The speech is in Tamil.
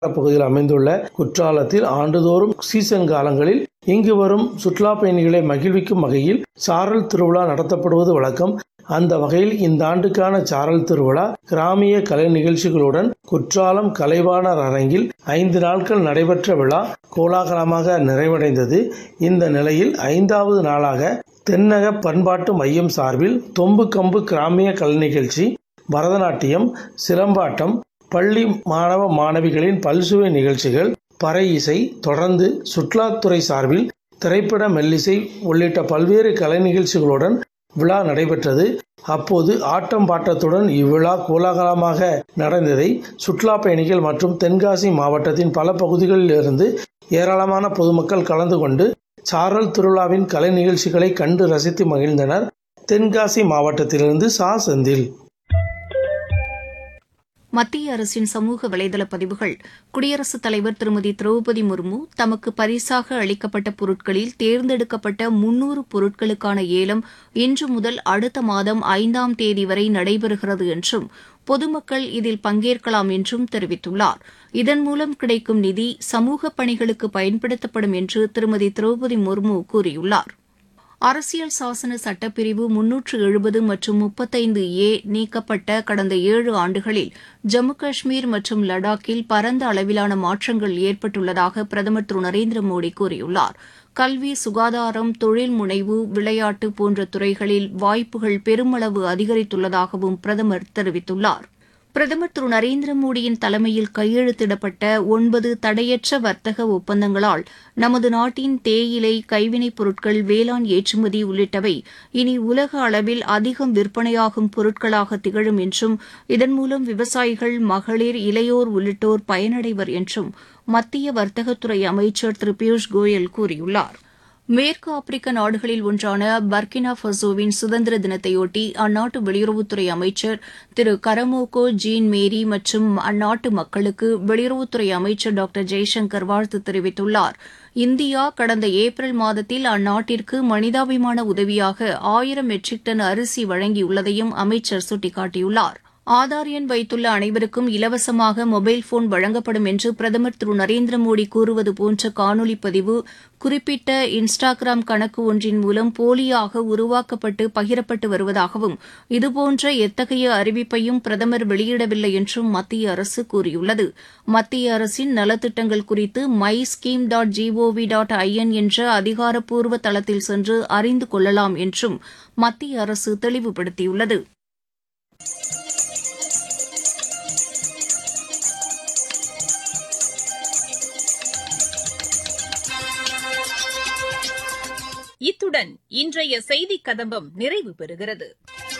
பகுதியில் அமைந்துள்ள குற்றாலத்தில் ஆண்டுதோறும் சீசன் காலங்களில் இங்கு வரும் சுற்றுலா பயணிகளை மகிழ்விக்கும் வகையில் சாரல் திருவிழா நடத்தப்படுவது வழக்கம் அந்த வகையில் இந்த ஆண்டுக்கான சாரல் திருவிழா கிராமிய கலை நிகழ்ச்சிகளுடன் குற்றாலம் கலைவாணர் அரங்கில் ஐந்து நாட்கள் நடைபெற்ற விழா கோலாகலமாக நிறைவடைந்தது இந்த நிலையில் ஐந்தாவது நாளாக தென்னக பண்பாட்டு மையம் சார்பில் தொம்பு கம்பு கிராமிய கலை நிகழ்ச்சி பரதநாட்டியம் சிலம்பாட்டம் பள்ளி மாணவ மாணவிகளின் பல்சுவை நிகழ்ச்சிகள் பறை இசை தொடர்ந்து சுற்றுலாத்துறை சார்பில் திரைப்பட மெல்லிசை உள்ளிட்ட பல்வேறு கலை நிகழ்ச்சிகளுடன் விழா நடைபெற்றது அப்போது ஆட்டம் பாட்டத்துடன் இவ்விழா கோலாகலமாக நடந்ததை சுற்றுலா பயணிகள் மற்றும் தென்காசி மாவட்டத்தின் பல பகுதிகளில் இருந்து ஏராளமான பொதுமக்கள் கலந்து கொண்டு சாரல் திருவிழாவின் கலை நிகழ்ச்சிகளை கண்டு ரசித்து மகிழ்ந்தனர் தென்காசி மாவட்டத்திலிருந்து சா செந்தில் மத்திய அரசின் சமூக வலைதள பதிவுகள் குடியரசுத் தலைவர் திருமதி திரௌபதி முர்மு தமக்கு பரிசாக அளிக்கப்பட்ட பொருட்களில் தேர்ந்தெடுக்கப்பட்ட முன்னூறு பொருட்களுக்கான ஏலம் இன்று முதல் அடுத்த மாதம் ஐந்தாம் தேதி வரை நடைபெறுகிறது என்றும் பொதுமக்கள் இதில் பங்கேற்கலாம் என்றும் தெரிவித்துள்ளார் இதன் மூலம் கிடைக்கும் நிதி சமூக பணிகளுக்கு பயன்படுத்தப்படும் என்று திருமதி திரௌபதி முர்மு கூறியுள்ளார் அரசியல் சாசன சட்டப்பிரிவு முன்னூற்று எழுபது மற்றும் முப்பத்தைந்து ஏ நீக்கப்பட்ட கடந்த ஏழு ஆண்டுகளில் ஜம்மு காஷ்மீர் மற்றும் லடாக்கில் பரந்த அளவிலான மாற்றங்கள் ஏற்பட்டுள்ளதாக பிரதமர் திரு நரேந்திர மோடி கூறியுள்ளார் கல்வி சுகாதாரம் தொழில் முனைவு விளையாட்டு போன்ற துறைகளில் வாய்ப்புகள் பெருமளவு அதிகரித்துள்ளதாகவும் பிரதமர் தெரிவித்துள்ளார் பிரதமர் திரு நரேந்திர மோடியின் தலைமையில் கையெழுத்திடப்பட்ட ஒன்பது தடையற்ற வர்த்தக ஒப்பந்தங்களால் நமது நாட்டின் தேயிலை கைவினைப் பொருட்கள் வேளாண் ஏற்றுமதி உள்ளிட்டவை இனி உலக அளவில் அதிகம் விற்பனையாகும் பொருட்களாக திகழும் என்றும் இதன் மூலம் விவசாயிகள் மகளிர் இளையோர் உள்ளிட்டோர் பயனடைவர் என்றும் மத்திய வர்த்தகத்துறை அமைச்சர் திரு பியூஷ் கோயல் கூறியுள்ளார் மேற்கு ஆப்பிரிக்க நாடுகளில் ஒன்றான பர்கினா ஃபசோவின் சுதந்திர தினத்தையொட்டி அந்நாட்டு வெளியுறவுத்துறை அமைச்சர் திரு கரமோகோ ஜீன் மேரி மற்றும் அந்நாட்டு மக்களுக்கு வெளியுறவுத்துறை அமைச்சர் டாக்டர் ஜெய்சங்கர் வாழ்த்து தெரிவித்துள்ளார் இந்தியா கடந்த ஏப்ரல் மாதத்தில் அந்நாட்டிற்கு மனிதாபிமான உதவியாக ஆயிரம் மெட்ரிக் டன் அரிசி வழங்கியுள்ளதையும் அமைச்சர் சுட்டிக்காட்டியுள்ளார் ஆதார் எண் வைத்துள்ள அனைவருக்கும் இலவசமாக மொபைல் போன் வழங்கப்படும் என்று பிரதமர் திரு நரேந்திர மோடி கூறுவது போன்ற காணொலி பதிவு குறிப்பிட்ட இன்ஸ்டாகிராம் கணக்கு ஒன்றின் மூலம் போலியாக உருவாக்கப்பட்டு பகிரப்பட்டு வருவதாகவும் இதுபோன்ற எத்தகைய அறிவிப்பையும் பிரதமர் வெளியிடவில்லை என்றும் மத்திய அரசு கூறியுள்ளது மத்திய அரசின் நலத்திட்டங்கள் குறித்து my scheme dot G O V dot I N என்ற அதிகாரப்பூர்வ தளத்தில் சென்று அறிந்து கொள்ளலாம் என்றும் மத்திய அரசு தெளிவுபடுத்தியுள்ளது இத்துடன் இன்றைய செய்திக் கதம்பம் நிறைவு பெறுகிறது